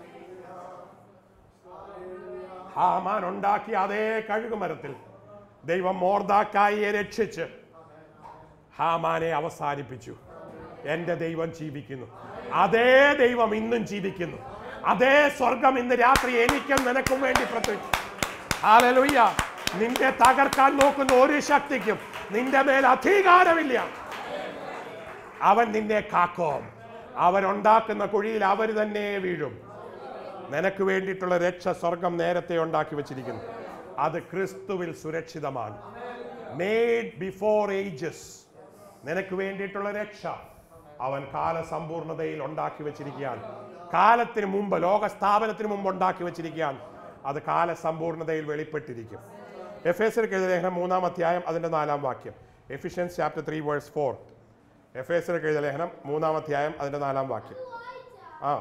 S1: ഹാമാൻ ഉണ്ടാക്കിയ അതേ കഴുകുമരത്തിൽ ദൈവം മോർദാക്കായിയെ രക്ഷിച്ച് ഹാമാനെ അവസാനിപ്പിച്ചു എന്റെ ദൈവം ജീവിക്കുന്നു അതേ ദൈവം ഇന്നും ജീവിക്കുന്നു അതേ സ്വർഗം ഇന്ന് രാത്രി എനിക്കും നിനക്കും വേണ്ടി പ്രത്യേകിച്ചു ഹാലലുയ്യ നിന്റെ തകർക്കാൻ നോക്കുന്ന ഒരു ശക്തിക്കും നിന്റെ മേൽ അധികാരമില്ല അവൻ നിന്നെ കാക്കും അവരുണ്ടാക്കുന്ന കുഴിയിൽ അവർ തന്നെ വീഴും നിനക്ക് വേണ്ടിയിട്ടുള്ള രക്ഷ സ്വർഗം നേരത്തെ ഉണ്ടാക്കി വെച്ചിരിക്കുന്നു അത് ക്രിസ്തുവിൽ സുരക്ഷിതമാണ് മേഡ് ബിഫോർ ഏജസ് നിനക്ക് വേണ്ടിയിട്ടുള്ള രക്ഷ അവൻ കാലസമ്പൂർണതയിൽ ഉണ്ടാക്കി വെച്ചിരിക്കുകയാണ് കാലത്തിന് മുമ്പ് ലോക സ്ഥാപനത്തിന് മുമ്പ് ഉണ്ടാക്കി വെച്ചിരിക്കുകയാണ് അത് കാലസമ്പൂർണതയിൽ വെളിപ്പെട്ടിരിക്കും എഫ് എസ് ലേഖനം മൂന്നാം അധ്യായം അതിന്റെ നാലാം വാക്യം Ephesians chapter three verse four എഫ് എസ് ലേഖനം മൂന്നാം അധ്യായം അതിന്റെ നാലാം വാക്യം
S2: വായിച്ച
S1: ആ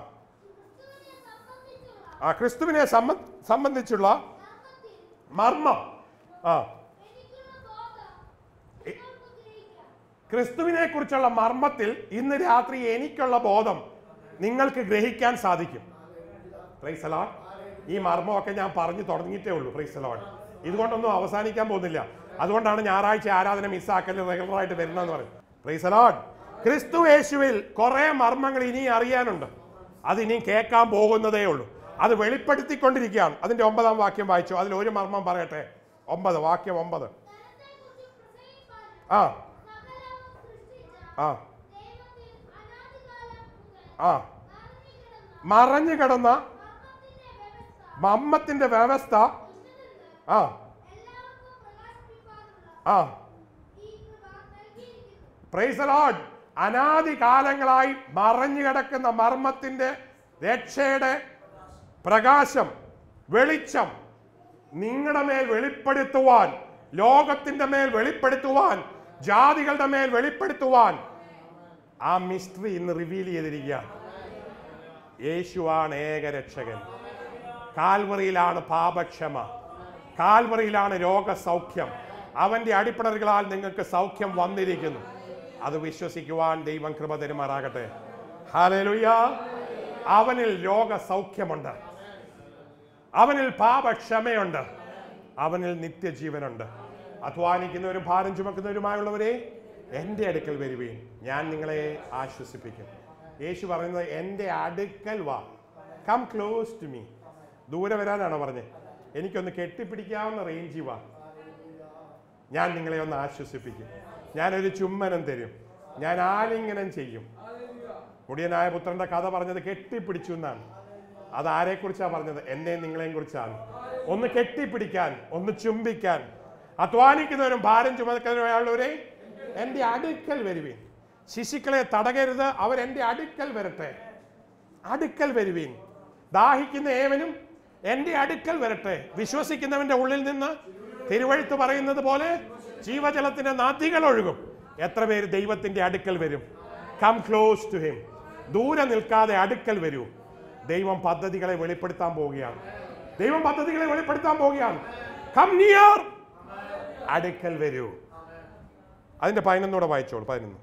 S2: ക്രിസ്തുവിനെ സംബന്ധിച്ചുള്ള
S1: ആ ക്രിസ്തുവിനെ സംബ- സംബന്ധിച്ചുള്ള
S2: നാമത്തിൽ
S1: മർമ്മം ആ
S2: എനിക്കുള്ള ബോധം
S1: എ-
S2: നിങ്ങൾക്ക് ഗ്രഹിക്കാം
S1: ക്രിസ്തുവിനെ കുറിച്ചുള്ള മർമ്മത്തിൽ ഇന്ന് രാത്രി എനിക്കുള്ള ബോധം നിങ്ങൾക്ക് ഗ്രഹിക്കാൻ സാധിക്കും പ്രൈസലോൺ ഈ മർമ്മമൊക്കെ ഞാൻ പറഞ്ഞു തുടങ്ങിയിട്ടേ ഉള്ളൂ പ്രൈസലോൺ ഇതുകൊണ്ടൊന്നും അവസാനിക്കാൻ പോകുന്നില്ല അതുകൊണ്ടാണ് ഞായറാഴ്ച ആരാധന മിസ്സാക്കൽ റെഗുലറായിട്ട് വരുന്നതെന്ന് പറയും പ്രൈസലോൺ ക്രിസ്തു യേശുവിൽ കുറെ മർമ്മങ്ങൾ ഇനി അറിയാനുണ്ട് അത് ഇനി കേൾക്കാൻ പോകുന്നതേ ഉള്ളൂ അത് വെളിപ്പെടുത്തിക്കൊണ്ടിരിക്കുകയാണ് അതിന്റെ ഒമ്പതാം വാക്യം വായിച്ചു അതിൽ ഒരു മർമ്മം പറയട്ടെ ഒമ്പത് വാക്യം ഒമ്പത്
S2: ധനത്തെക്കുറിച്ച് പ്രസംഗിപ്പാനും
S1: ആ
S2: സകലവും സൃഷ്ടിച്ച
S1: ആ
S2: ദൈവത്തിൽ അനാദികാലം മുതൽ
S1: ആ
S2: മറിഞ്ഞുകിടന്ന
S1: മറഞ്ഞു കിടന്ന
S2: മർമ്മത്തിന്റെ വ്യവസ്ഥ
S1: മമ്മത്തിന്റെ വ്യവസ്ഥ
S2: ഇന്ന്
S1: ആ
S2: എല്ലാവർക്കും പ്രകാശിപ്പിക്കാനുള്ള
S1: ആ
S2: ഈ കൃപ നൽകിയിരിക്കുന്നു
S1: പ്രൈസ് ലോഡ് അനാദി കാലങ്ങളായി മറഞ്ഞു കിടക്കുന്ന മർമ്മത്തിന്റെ രക്ഷയുടെ പ്രകാശം വെളിച്ചം നിങ്ങളുടെ മേൽ വെളിപ്പെടുത്തുവാൻ ലോകത്തിന്റെ മേൽ വെളിപ്പെടുത്തുവാൻ ജാതികളുടെ മേൽ വെളിപ്പെടുത്തുവാൻ ആ മിസ്റ്ററി ഇന്ന് റിവീൽ ചെയ്തിരിക്കുകയാണ് യേശുവാണ് ഏകരക്ഷകൻ കാൽവറിയിലാണ് പാപക്ഷമ കാൽവറിയിലാണ് രോഗസൗഖ്യം അവന്റെ അടിപ്പിണറുകളാൽ നിങ്ങൾക്ക് സൗഖ്യം വന്നിരിക്കുന്നു അത് വിശ്വസിക്കുവാൻ ദൈവം കൃപ തരുമാറാകട്ടെ ഹാലലുയ അവനിൽ രോഗസൗഖ്യമുണ്ട് അവനിൽ പാപക്ഷമയുണ്ട് അവനിൽ നിത്യജീവനുണ്ട് അധ്വാനിക്കുന്നവരും ഭാരം ചുമക്കുന്നവരുമായുള്ളവരെ എൻ്റെ അടുക്കൽ വരുവീൻ ഞാൻ നിങ്ങളെ ആശ്വസിപ്പിക്കും യേശു പറയുന്നത് എൻ്റെ അടുക്കൽ വാ കം ക്ലോസ് ടു മീ ദൂരെ വരാനാണോ പറഞ്ഞത് എനിക്കൊന്ന് കെട്ടിപ്പിടിക്കാവുന്ന റേഞ്ചിൽ വാ ഞാൻ നിങ്ങളെ ഒന്ന് ആശ്വസിപ്പിക്കും ഞാനൊരു ചുമ്മനം തരും ഞാൻ ആലിംഗനം ചെയ്യും മുടിയനായ പുത്രന്റെ കഥ പറഞ്ഞത് കെട്ടിപ്പിടിച്ചു എന്നാണ് അത് ആരെക്കുറിച്ചാണ് പറഞ്ഞത് എന്നെയും നിങ്ങളെയും കുറിച്ചാണ് ഒന്ന് കെട്ടിപ്പിടിക്കാൻ ഒന്ന് ചുംബിക്കാൻ അധ്വാനിക്കുന്നവരും ഭാരം ചുമക്കുന്നവരുള്ളവരെ എൻ്റെ അടുക്കൽ വരുവീൻ ശിശുക്കളെ തടകരുത് അവർ എൻ്റെ അടുക്കൽ വരട്ടെ അടുക്കൽ വരുവീൻ ദാഹിക്കുന്ന ഏവനും എൻ്റെ അടുക്കൽ വരട്ടെ വിശ്വസിക്കുന്നവന്റെ ഉള്ളിൽ നിന്ന് തിരുവഴുത്ത് പറയുന്നത് പോലെ ജീവജലത്തിന്റെ നദികൾ ഒഴുകും എത്ര പേര് ദൈവത്തിന്റെ അടുക്കൽ വരും കം ക്ലോസ് ടു ഹിം ദൂരെ നിൽക്കാതെ അടുക്കൽ വരൂ ദൈവം പദ്ധതികളെ വെളിപ്പെടുത്താൻ പോവുകയാണ് ദൈവം പദ്ധതികളെ വെളിപ്പെടുത്താൻ പോവുകയാണ് കം നിയർ അടുക്കൽ വരൂ അതിന്റെ പതിനൊന്നൂടെ വായിച്ചോളൂ പതിനൊന്ന്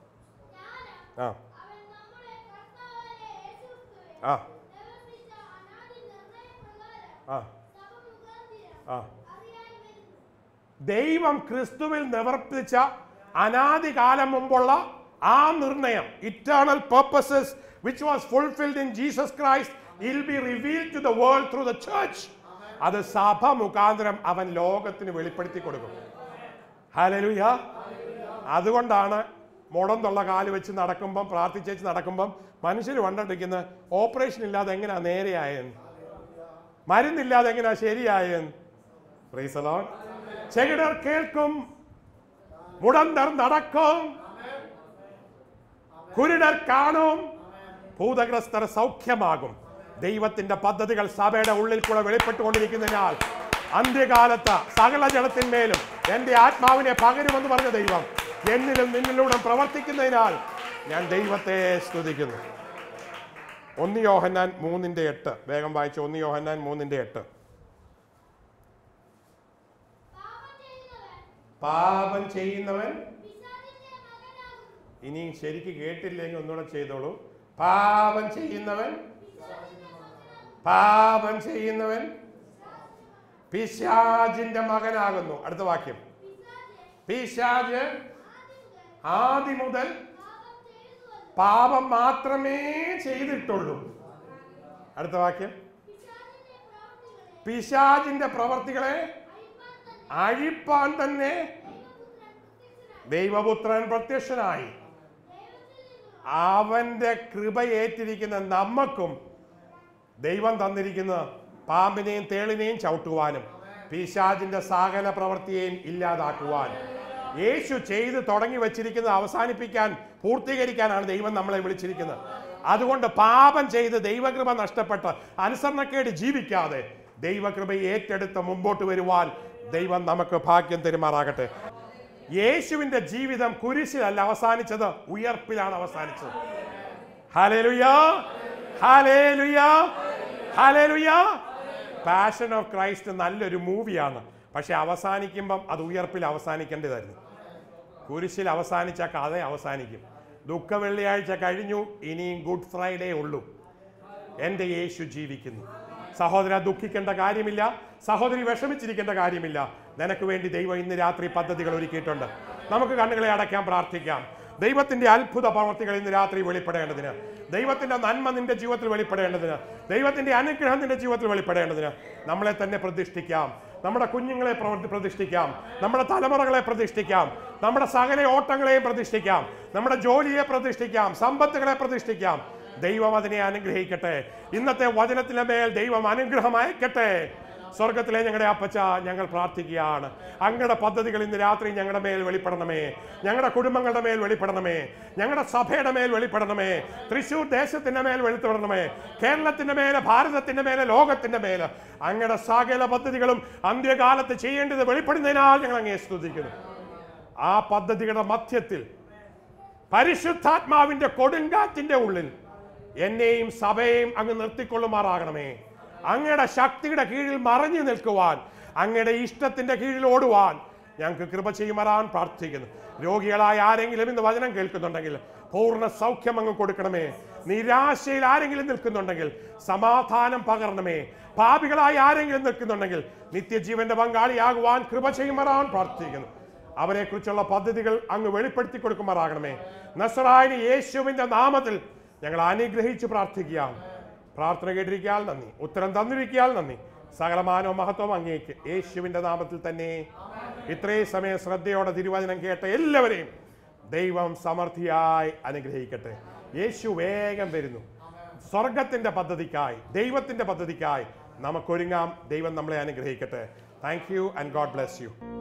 S1: ആ
S2: അവൻ നമ്മുടെ കർത്താവായ യേശുക്രിസ്തുവെ
S1: ആ
S2: നിവർത്തിച്ച അനാദി നിർണയപ്രകാരം
S1: ആ
S2: സഭ മുഖാന്തരം
S1: ആ
S2: അറിയാൻ വരുന്നു
S1: ദൈവം ക്രിസ്തുവിൽ നിവർത്തിച്ച അനാദി കാലം മുമ്പുള്ള ആ നിർണയം eternal purposes which was fulfilled in Jesus Christ will be reveal to the world through the church അത് സഭ മുഖാന്തരം അവൻ ലോകത്തിന് വെളിപ്പെടുത്തി കൊടുക്കും ഹലലുയ അതുകൊണ്ടാണ് മുടന്തുള്ള കാല് വെച്ച് നടക്കുമ്പം പ്രാർത്ഥിച്ചേച്ച് നടക്കുമ്പം മനുഷ്യർ കണ്ടിരിക്കുന്നത് ഓപ്പറേഷൻ ഇല്ലാതെ എങ്ങനെയാ നേരെയായെന്ന് മരുന്നില്ലാതെ എങ്ങനെയാ ശരിയായെന്ന് Praise the Lord. ചെകിടർ കേൾക്കും മുടന്തർ നടക്കും കുരുടർ കാണും ഭൂതഗ്രസ്തർ സൗഖ്യമാകും ദൈവത്തിന്റെ പദ്ധതികൾ സഭയുടെ ഉള്ളിൽ കൂടെ വെളിപ്പെട്ടുകൊണ്ടിരിക്കുന്നതിനാൽ അന്ത്യകാലത്ത് സകല ജലത്തിന്മേലും എന്റെ ആത്മാവിനെ പകരുമെന്ന് പറഞ്ഞ ദൈവം എന്നിലും നിന്നിലൂടെ പ്രവർത്തിക്കുന്നതിനാൽ ഞാൻ ദൈവത്തെ സ്തുതിക്കുന്നു ഒന്ന് യോഹന്നാൻ മൂന്നിന്റെ എട്ട് വേഗം വായിച്ചു ഒന്ന് യോഹന്നാൻ മൂന്നിന്റെ എട്ട്
S2: പാപം ചെയ്യുന്നവൻ
S1: പാപം ചെയ്യുന്നവൻ
S2: പിശാചിന്റെ മകനാകുന്നു
S1: ഇനി ശരിക്ക് കേട്ടില്ലെങ്കിൽ ഒന്നുകൂടെ ചെയ്തോളൂ പാപം ചെയ്യുന്നവൻ പാപം ചെയ്യുന്നവൻ പിശാജിന്റെ മകനാകുന്നു അടുത്ത വാക്യം പിശാജ് ആദ്യം മുതൽ
S2: പാപം ചെയ്യുന്നുവല്ലോ
S1: പാപം മാത്രമേ ചെയ്തിട്ടുള്ളൂ അടുത്ത വാക്യം
S2: പിശാചിന്റെ പ്രവൃത്തികളെ
S1: പിശാജിന്റെ പ്രവർത്തികളെ
S2: അഴിപ്പാൻ തന്നെ
S1: അഴിപ്പാൻ തന്നെ
S2: ദൈവപുത്രൻ
S1: ദൈവപുത്രൻ
S2: പ്രത്യക്ഷനായി
S1: പ്രത്യക്ഷനായി
S2: ദൈവത്തിൽ നിന്നും
S1: അവന്റെ കൃപ ഏറ്റിരിക്കുന്ന നമ്മക്കും ദൈവം തന്നിരിക്കുന്ന പാമ്പിനെയും തേളിനെയും ചവിട്ടുവാനും പിശാജിന്റെ സകല പ്രവൃത്തിയെയും ഇല്ലാതാക്കുവാൻ യേശു ചെയ്ത് തുടങ്ങി വച്ചിരിക്കുന്നത് അവസാനിപ്പിക്കാൻ പൂർത്തീകരിക്കാനാണ് ദൈവം നമ്മളെ വിളിച്ചിരിക്കുന്നത് അതുകൊണ്ട് പാപം ചെയ്ത് ദൈവകൃപ നഷ്ടപ്പെട്ട് അനുസരണക്കേട് ജീവിക്കാതെ ദൈവകൃപ ഏറ്റെടുത്ത് മുമ്പോട്ട് വരുവാൻ ദൈവം നമുക്ക് ഭാഗ്യം തെരുമാറാകട്ടെ യേശുവിന്റെ ജീവിതം കുരിശിലല്ല അവസാനിച്ചത് ഉയർപ്പിലാണ് അവസാനിച്ചത് hallelujah hallelujah hallelujah passion of Christ നല്ലൊരു മൂവിയാണ് പക്ഷെ അവസാനിക്കുമ്പം അത് ഉയർപ്പിൽ അവസാനിക്കേണ്ടതായിരുന്നു കുരിശിൽ അവസാനിച്ച കഥ അവസാനിക്കും ദുഃഖ വെള്ളിയാഴ്ച കഴിഞ്ഞു ഇനിയും ഗുഡ് ഫ്രൈഡേ ഉള്ളൂ എൻ്റെ യേശു ജീവിക്കുന്നു സഹോദര ദുഃഖിക്കേണ്ട കാര്യമില്ല സഹോദരി വിഷമിച്ചിരിക്കേണ്ട കാര്യമില്ല നിനക്ക് വേണ്ടി ദൈവം ഇന്ന് രാത്രി പദ്ധതികൾ ഒരുക്കിയിട്ടുണ്ട് നമുക്ക് കണ്ണുകളെ അടയ്ക്കാൻ പ്രാർത്ഥിക്കാം ദൈവത്തിന്റെ അത്ഭുത പ്രവർത്തികൾ ഇന്ന് രാത്രി വെളിപ്പെടേണ്ടതിന് ദൈവത്തിന്റെ നന്മ നിന്റെ ജീവിതത്തിൽ വെളിപ്പെടേണ്ടതിന് ദൈവത്തിന്റെ അനുഗ്രഹം നിന്റെ ജീവിതത്തിൽ വെളിപ്പെടേണ്ടതിന് നമ്മളെ തന്നെ പ്രതിഷ്ഠിക്കാം നമ്മുടെ കുഞ്ഞുങ്ങളെ പ്രവർത്തി പ്രതിഷ്ഠിക്കാം നമ്മുടെ തലമുറകളെ പ്രതിഷ്ഠിക്കാം നമ്മുടെ സകല ഓട്ടങ്ങളെയും പ്രതിഷ്ഠിക്കാം നമ്മുടെ ജോലിയെ പ്രതിഷ്ഠിക്കാം സമ്പത്തുകളെ പ്രതിഷ്ഠിക്കാം ദൈവം അതിനെ അനുഗ്രഹിക്കട്ടെ ഇന്നത്തെ വചനത്തിന്റെ മേൽ ദൈവം അനുഗ്രഹം അയക്കട്ടെ സ്വർഗത്തിലെ ഞങ്ങളുടെ അപ്പച്ച ഞങ്ങൾ പ്രാർത്ഥിക്കുകയാണ് അങ്ങയുടെ പദ്ധതികൾ ഇന്ന് രാത്രി ഞങ്ങളുടെ മേൽ വെളിപ്പെടണമേ ഞങ്ങളുടെ കുടുംബങ്ങളുടെ മേൽ വെളിപ്പെടണമേ ഞങ്ങളുടെ സഭയുടെ മേൽ വെളിപ്പെടണമേ തൃശൂർ ദേശത്തിന്റെ മേൽ വെളിപ്പെടണമേ കേരളത്തിന്റെ മേലെ ഭാരതത്തിന്റെ മേലെ ലോകത്തിന്റെ മേലെ അങ്ങയുടെ സകല പദ്ധതികളും അന്ത്യകാലത്ത് ചെയ്യേണ്ടത് വെളിപ്പെടുന്നതിനാൽ ഞങ്ങൾ അങ്ങേ സ്തുതിക്കുന്നു ആ പദ്ധതികളുടെ മധ്യത്തിൽ പരിശുദ്ധാത്മാവിന്റെ കൊടുങ്കാറ്റിന്റെ ഉള്ളിൽ എന്നെയും സഭയെയും അങ്ങ് നിർത്തിക്കൊള്ളുമാറാകണമേ അങ്ങയുടെ ശക്തിയുടെ കീഴിൽ മറഞ്ഞു നിൽക്കുവാൻ അങ്ങയുടെ ഇഷ്ടത്തിന്റെ കീഴിൽ ഓടുവാൻ ഞങ്ങൾക്ക് കൃപ ചെയ്യുമാറാൻ പ്രാർത്ഥിക്കുന്നു രോഗികളായ ആരെങ്കിലും ഇന്ന് വചനം കേൾക്കുന്നുണ്ടെങ്കിൽ പൂർണ്ണ സൗഖ്യം അങ്ങ് കൊടുക്കണമേ നിരാശയിൽ ആരെങ്കിലും നിൽക്കുന്നുണ്ടെങ്കിൽ സമാധാനം പകരണമേ പാപികളായ ആരെങ്കിലും നിൽക്കുന്നുണ്ടെങ്കിൽ നിത്യജീവന്റെ പങ്കാളിയാകുവാൻ കൃപ ചെയ്യുമാറാൻ പ്രാർത്ഥിക്കുന്നു അവരെ കുറിച്ചുള്ള പദ്ധതികൾ അങ്ങ് വെളിപ്പെടുത്തി കൊടുക്കുമാറാകണമേ നസറായനി യേശുവിന്റെ നാമത്തിൽ ഞങ്ങൾ അനുഗ്രഹിച്ച് പ്രാർത്ഥിക്കാം പ്രാർത്ഥന കേട്ടിരിക്കാൻ നന്ദി ഉത്തരം തന്നിരിക്കാൻ നന്ദി സകലമാനോ മഹത്വം അങ്ങേക്ക് യേശുവിന്റെ നാമത്തിൽ തന്നെ ഇത്രയും സമയം ശ്രദ്ധയോടെ തിരുവചനം കേട്ട എല്ലാവരെയും ദൈവം സമൃദ്ധിയായി അനുഗ്രഹിക്കട്ടെ യേശു വേഗം വരുന്നു സ്വർഗത്തിന്റെ പദ്ധതിക്കായി ദൈവത്തിന്റെ പദ്ധതിക്കായി നമുക്കൊരുങ്ങാം ദൈവം നമ്മളെ അനുഗ്രഹിക്കട്ടെ thank you and God bless U